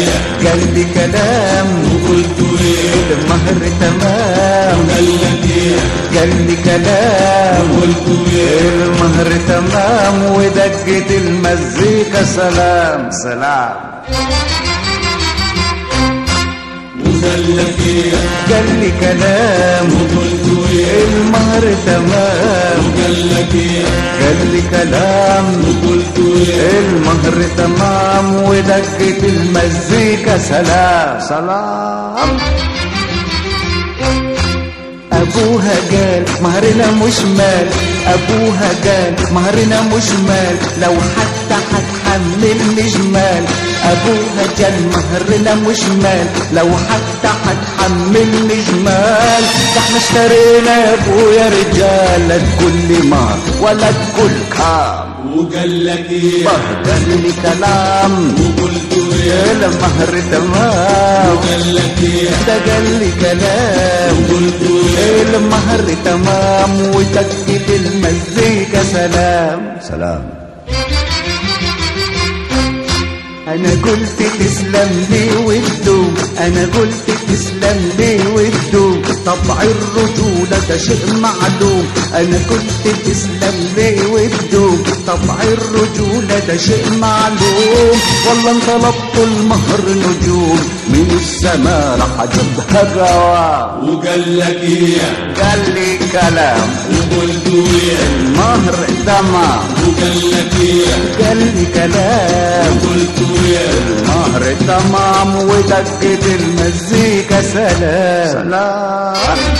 ايه قال لي كلام وقلت ايه المهر تمام قال لك ايه قال لي كلام وقلت ايه المهر تمام ودقت المزيكا سلام سلام وقال لك ايه قال لي كلام وقلت ايه المهر تمام وقال لك ايه قال لي كلام وقلت ايه المهر تمام ودقت المزيكا سلام سلام ابوها قال مهرنا مش مال ابوها قال مهرنا مش مال لو حتى هتحملني جمال ابوها قال مهرنا مش مال لو حتى هتحملني جمال ده احنا اشترينا يا ابويا رجال لا تقول لي مهر ولا تقول كام وقال لك ايه قال لي كلام وقلت ايه المهر تمام وقال لك ايه ده قال لي كلام وقلت ايه المهر تمام وتكت المزيكا سلام سلام انا قلت تسلم لي وتدوم انا قلت تسلم لي وتدوم طبع الرجولة ده شيء معلوم انا قلت تسلم لي وتدوم طبع الرجولة ده شيء معلوم والله انت طلبت المهر نجوم من السماء راح اجيبها جواب وقال لك ايه قال لي كلام وقلت ايه المهر تمام وقال لك ايه قال لي كلام وقلت ايه المهر تمام ودقت المزيكا سلام سلام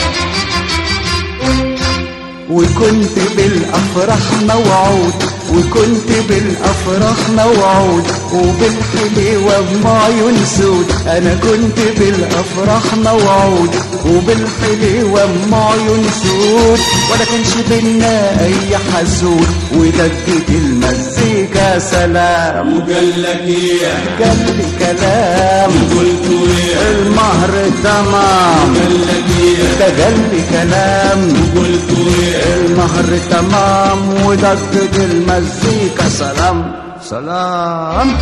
وكنت بالافراح موعود وكنت بالافراح موعود وبالحلوة بمعيون سود انا كنت بالافراح موعود وبالحلوة بمعيون سود ولا كانش بينا اي حسود ودقت المزيكا سلام وقال لك ايه قال لي كلام وقلت ايه المهر تمام قال لك ايه ده قال لي كلام وقلت ايه المهر تمام ودقت المزيكا سلام سلام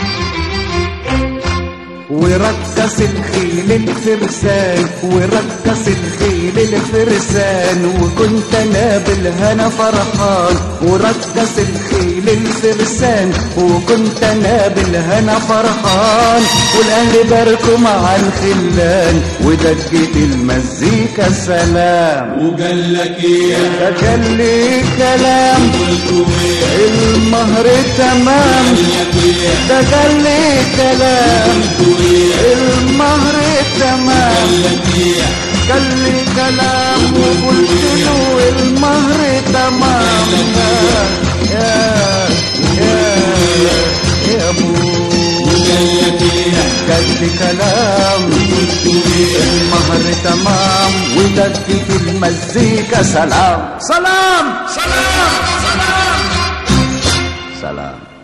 ورقص الخيل الفرسان ورقص الخيل الفرسان وكنت انا بالهنا فرحان ورقص الخيل الفرسان وكنت انا بالهنا فرحان والاهل باركوا مع الخلان ودقت المزيكا سلام وقال لك ايه قال لي كلام قلت ايه المهر تمام قال لك ايه ده قال لي كلام قلت ايه المهر تمام قال لك ايه قال لي كلام وقلت له المهر تمام يا يا يا ابو وقال لك ايه قال لي كلام قلت ايه المهر تمام ودقت المزيكا سلام سلام سلام سلام سلام